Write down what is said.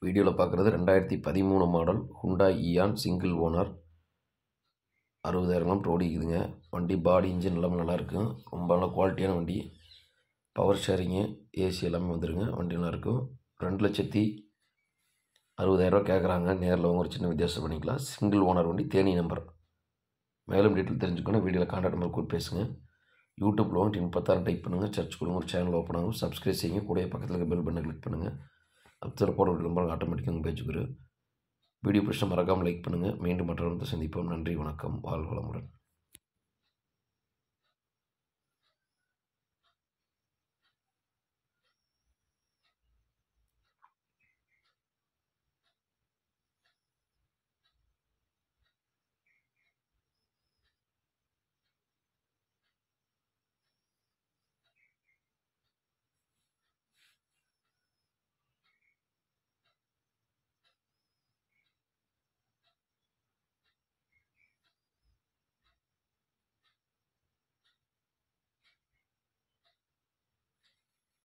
வீடியோவில் பார்க்குறது ரெண்டாயிரத்தி பதிமூணு model Hyundai Eon single owner அறுபதாயிரம் ஓடிக்குதுங்க வண்டி பாடி இன்ஜின் எல்லாமே நல்லாயிருக்கும் ரொம்ப நல்ல குவாலிட்டியான வண்டி பவர் ஷேரிங்கு ஏசி எல்லாமே வந்துருங்க வண்டி நல்லாயிருக்கும் ரெண்டு லட்சத்தி அறுபதாயிரரூவா கேட்குறாங்க நேரில் அவங்க ஒரு சின்ன வித்தியாசம் பண்ணிக்கலாம் சிங்கிள் ஓனர் வண்டி தேனி நம்பர் மேலும் டீட்டெயில் தெரிஞ்சுக்கணும் வீடியோவில் கான்டாக்ட் நம்பர் கூட பேசுங்க யூடியூப்பில் வந்து டின் பத்தாயிரம் டைப் பண்ணுங்கள் சர்ச் கொடுங்க ஒரு சேனல் ஓப்பன் ஆகும் சப்ஸ்கிரைப் செய்யுங்க கூடயே பக்கத்தில் இருக்க பெல் பண்ண கிளிக் பண்ணுங்கள் அப்தில் போட விடும்போது ஆட்டோமேட்டிக்காக உங்கள் பேஜுக்கு வரும் வீடியோ பிடிச்சா மறக்காமல் லைக் பண்ணுங்கள் மீண்டும் மற்றவர்கள் சந்திப்போம் நன்றி வணக்கம் வாழ் வளமுடன்